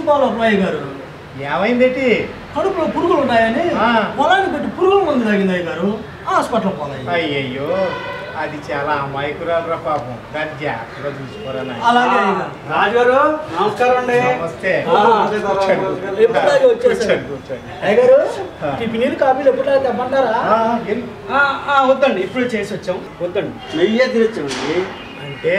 మర్చిపోవాలి రాయ్ గారు ఏమైందేటి కడుపులో పురుగులు ఉన్నాయని ఆ. పొలానికి పెట్టి పురుగుల మందు తాగింది అయ్య గారు హాస్పిటల్ పోలయ్య అయ్యయ్యో అది చాలా అమాయకురాలురా పాపం దాన్ని జాగ్రత్తగా చూసుకోరా నాయన. అలాగే అయ్య గారు రాజుగారు నమస్కారం అండి నమస్తే ఆ, కూర్చోండి, ఎప్పుడాగే కూర్చోండి. వచ్చేసారు. కూర్చోండి, కూర్చోండి. అయ్య గారు ఆ. టిఫిన్ కాపీలు ఎప్పుడాగే తెమ్మంటారా ఆ, ఎల్- ఆ, ఆ, వద్దండి ఇప్పుడు చేసి వచ్చాం వద్దండి నెయ్యే తినొచ్చామండి అంటే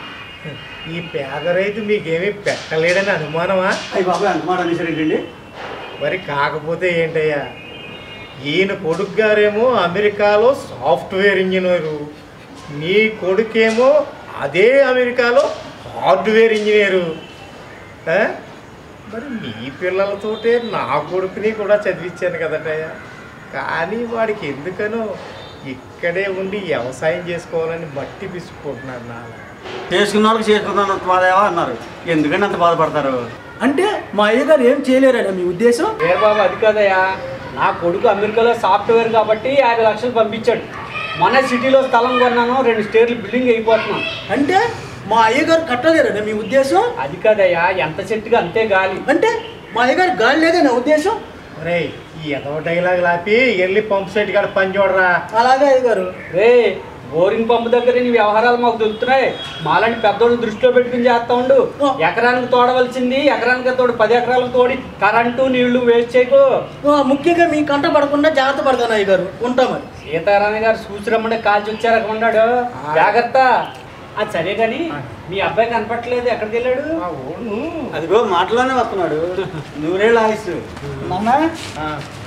ఈ పేద రైతు మీకేమీ పెట్టలేడని అనుమానమా అయ్యి బాబాయ్ అంత మాట అనేసరేంటండి మరి కాకపోతే ఏంటయ్యా ఈయన కొడుకు గారేమో అమెరికాలో సాఫ్ట్వేర్ ఇంజనీరు నీ కొడుకేమో అదే అమెరికాలో హార్డ్వేర్ ఇంజనీరు ఆ? మరి మీ పిల్లలతోటే నా కొడుకుని కూడా చదివించాను కదటయ్యా కానీ వాడికి ఎందుకనో ఇక్కడే ఉండి వ్యవసాయం చేసుకోవాలని మట్టి పిసుకుంటున్నాడు నాన్న చేసుకున్న వాళ్ళకి చేసుకున్నాను బాధేవా అన్నారు ఎందుకండి అంత బాధపడతారు అంటే మా అయ్య గారు ఏం చేయలేరని మీ ఉద్దేశం ఏ బాబు అది కాదయ్యా నా కొడుకు అమెరికాలో సాఫ్ట్వేర్ కాబట్టి యాభై లక్షలు పంపించాడు మన సిటీలో స్థలం కొన్నాను రెండు స్టేర్లు బిల్డింగ్ అయిపోతున్నాం అంటే మా అయ్య గారు కట్టలేరని మీ ఉద్దేశం అది కాదయ్యా ఎంత చెట్టుగా అంతే గాలి అంటే మా అయ్య గారు గాలి లేదని నా ఉద్దేశం రే ఈ ఎదవ డైలాగ్ లాపి వెళ్ళి పంప్ సెట్ కాడ పని చూడరా అలాగే అయ్య గారు రే బోరింగ్ పంపు దగ్గర నీ వ్యవహారాలు మాకు తెలుస్తున్నాయి మాలాంటి పెద్దోళ్ళు దృష్టిలో పెట్టుకుని చేస్తా ఉండు ఎకరానికి తోడవలసింది ఎకరానికి తోడు పది ఎకరాలకు తోడి కరెంటు నీళ్లు వేస్ట్ చేయకు ఆ, ముఖ్యంగా మీ కంట పడకుండా జాగ్రత్త పడతాను అయ్య గారు ఉంటా మరి సీతారామ గారు చూసిరమ్మంటే కాల్చి వచ్చారక ఉన్నాడు జాగ్రత్త అది సరే కానీ మీ అబ్బాయి కనపట్లేదు ఎక్కడికి వెళ్ళాడు ఆ ఊరు అదిగో మాటలోనే వస్తున్నాడు నూరేళ్ళ ఆయుస్ నాన్న ఆ,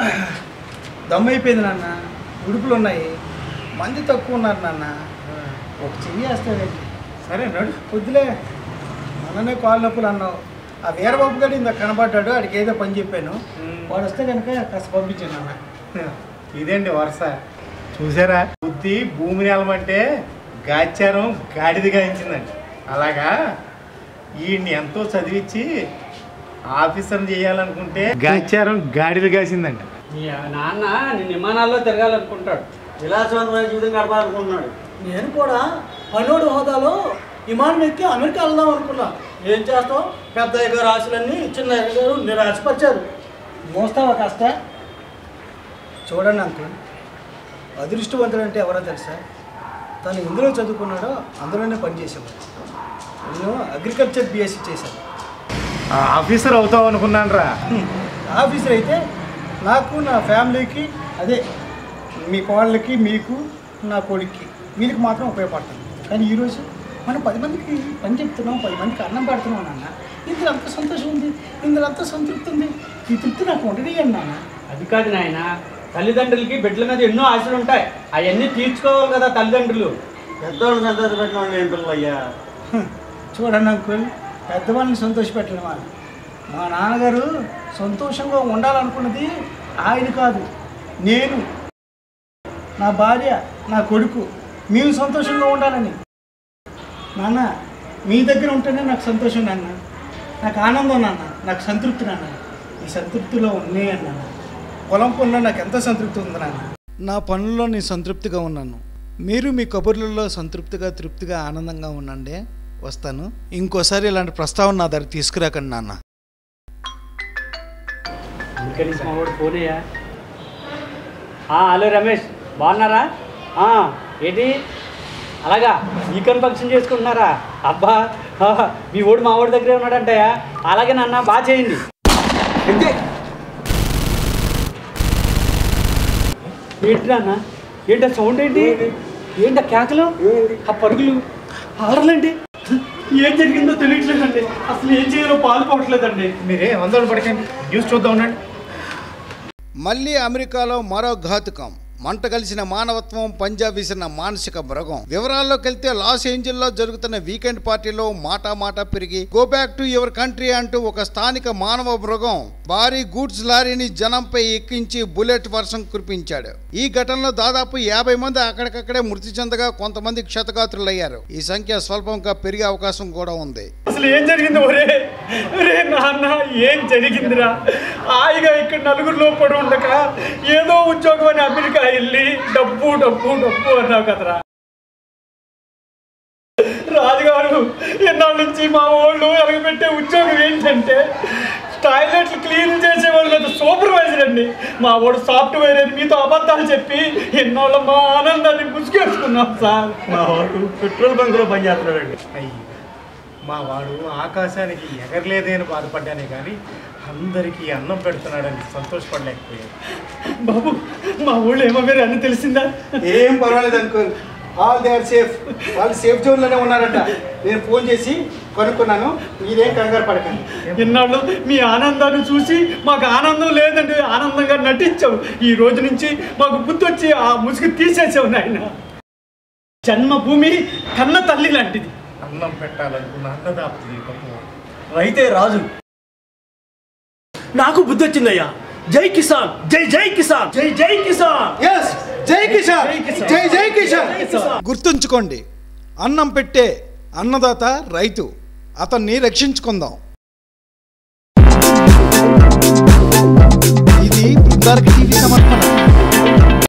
దమ్ అయిపోయింది నాన్న ఉడుపులు ఉన్నాయి మంది తక్కువ ఉన్నారు నాన్న ఆ. ఒక చెయ్యి వేస్తాడండి సరే నడు వద్దులే మననే కాళ్ళు నొప్పులు అన్నావు ఆ వీరబాబు గారు ఇంత కనబడ్డాడు ఆడికి ఏదో పని చెప్పాను వాడు వస్తే కనుక కాస్త పంపించాను నాన్న ఇదేంటి వరుస చూసారా బుద్ధి భూమిని వెళ్ళమంటే గాచారం గాడిది గాయించిందండి అలాగా ఈయన్ని ఎంతో చదివించి ఆఫీసర్ని చేయాలనుకుంటే గాచారం గాడిద కాసిందండి మీ నాన్న నిన్ను విమానాల్లో తిరగాలనుకుంటాడు విలాసవంతమైన జీవితం గడపాలనుకుంటున్నాడు నేను కూడా పన్నోడు హోదాలో విమానం ఎక్కి అమెరికా వెళ్దాం అనుకున్నా ఏం చేస్తాం పెద్ద గారు ఆశలన్నీ చిన్న గారు నిరాశపరిచారు మోస్తావా కాస్త చూడండి అంకుల్ అదృష్టవంతుడు అంటే ఎవరో తెలుసా తను ఎందులో చదువుకున్నాడో అందులోనే పనిచేసేవాడు నేను అగ్రికల్చర్ బీఎస్సీ చేశాను ఆ ఆఫీసర్ అవుతావు అనుకున్నాను రా ఆఫీసర్ అయితే నాకు నా ఫ్యామిలీకి అదే మీ కోళ్ళకి మీకు నా కొడుక్కి వీరికి మాత్రం ఉపయోగపడుతుంది కానీ ఈరోజు మనం పది మందికి పని చెప్తున్నాం పది మందికి అన్నం పెడుతున్నాం నాన్న ఇందులో అంత సంతోషం ఉంది ఇందులో అంత సంతృప్తి ఉంది ఈ తృప్తి నాకు ఉండనియండి నాన్న అది కాదు నాయన తల్లిదండ్రులకి బిడ్డల మీద ఎన్నో ఆశలు ఉంటాయి అవన్నీ తీర్చుకోవాలి కదా తల్లిదండ్రులు పెద్దవాళ్ళు సంతోష పెట్టిన వాళ్ళు ఏం పిల్లలు అయ్యా హ్మ్. చూడండి అంకుల్ పెద్దవాళ్ళని సంతోషపెట్టడమా మా నాన్నగారు సంతోషంగా ఉండాలనుకున్నది ఆయన కాదు నేను నా భార్య నా కొడుకు మేము సంతోషంగా ఉండాలని నాన్న మీ దగ్గర ఉంటేనే నాకు సంతోషం నాన్న నాకు ఆనందం నాన్న నాకు సంతృప్తి నాన్న ఈ సంతృప్తిలో ఉన్నాయి నాన్న పొలం పనుల్లో నాకు ఎంత సంతృప్తి ఉంది నాన్న నా పనుల్లో నేను సంతృప్తిగా ఉన్నాను మీరు మీ కబుర్లలో సంతృప్తిగా తృప్తిగా ఆనందంగా ఉండండి వస్తాను ఇంకోసారి ఇలాంటి ప్రస్తావన నా దగ్గర తీసుకురాకండి నాన్న అందుకని మా వాడు ఫోనయ్యా హలో రమేష్ బాగున్నారా ఆ, ఏంటి అలాగా వీకెండ్ ఫంక్షన్ చేసుకుంటున్నారా అబ్బా ఆహా, మీ ఓడి మా ఓడి దగ్గరే ఉన్నాడంటయ్యా అలాగే నాన్న బాగా చేయండి అంతే ఏంటి నాన్న ఏంటి ఆ సౌండ్ ఏంటి ఏంటి ఆ కేకలు ఆ పరుగులు ఆడలేంటి ఏం జరిగిందో తెలియట్లేదండి అసలు ఏం చేయాలో పాల్పోవట్లేదండి మీరే ఆందోళన పడకండి న్యూస్ చూద్దాం ఉండండి మళ్ళీ అమెరికాలో మరో ఘాతుకం మంట కలిసిన మానవత్వం పంజాబ్ విసిరిన మానసిక మృగం వివరాల్లోకి వెళ్తే లాస్ ఏంజల్లో జరుగుతున్న వీకెండ్ పార్టీలో మాటా మాట పెరిగి go back to your country అంటూ ఒక స్థానిక మానవ మృగం భారీ గూడ్స్ లారీని జనంపై ఎక్కించి బుల్లెట్ వర్షం కురిపించాడు ఈ ఘటనలో దాదాపు యాభై మంది అక్కడికక్కడే మృతి చెందగా కొంతమంది క్షతగాత్రులయ్యారు ఈ సంఖ్య స్వల్పంగా పెరిగే అవకాశం కూడా ఉంది అసలు ఏం జరిగింది ఒరే ఒరే నాన్న ఏం జరిగిందిరా హాయిగా ఇక్కడ నలుగురిలో పడి ఉండక ఏదో ఉద్యోగం అని అమెరికా వెళ్ళి డబ్బు డబ్బు డబ్బు అన్నావు కదరా రాజుగారు ఎన్నాళ్ళ నుంచి మా వాళ్ళు ఎలగబెట్టే ఉద్యోగం ఏంటంటే టాయిలెట్లు క్లీన్ చేసేవాళ్ళు కాదు సూపర్వైజర్ అండి మా వాడు సాఫ్ట్వేర్ అని మీతో అబద్ధాలు చెప్పి ఎన్నోళ్ళ మా ఆనందాన్ని ముసుగేసుకున్నాం సార్ మా వాడు పెట్రోల్ బంకులో పనిచేస్తున్నాడండి అయ్యి మా వాడు ఆకాశానికి ఎగరలేదే అని బాధపడ్డానే కానీ అందరికీ అన్నం పెడుతున్నాడని సంతోషపడలేకపోయాడు బాబు మా ఊళ్ళో ఏమో మీరు అని తెలిసిందా ఏం పర్వాలేదు uncle all they are safe వాళ్ళు సేఫ్ జోన్లోనే ఉన్నారట నేను ఫోన్ చేసి కనుక్కున్నాను మీరేం కంగారు పడకండి ఇన్నాళ్ళు మీ ఆనందాన్ని చూసి మాకు ఆనందం లేదండి ఆనందంగా నటించావు ఈ రోజు నుంచి మాకు గుర్తొచ్చి ఆ ముసుగు తీసేసావు నాయన జన్మభూమి కన్న తల్లి లాంటిది అన్నం పెట్టాలనుకున్న అన్నదాప్తి గొప్పవాడు రైతే రాజు నాకు బుద్ధి వచ్చిందయ్యా జై కిసాన్ జై జై కిసాన్ జై జై కిసాన్ ఎస్ జై కిషాన్ జై జై కిషాన్ గుర్తుంచుకోండి అన్నం పెట్టే అన్నదాత రైతు అతన్ని రక్షించుకుందాం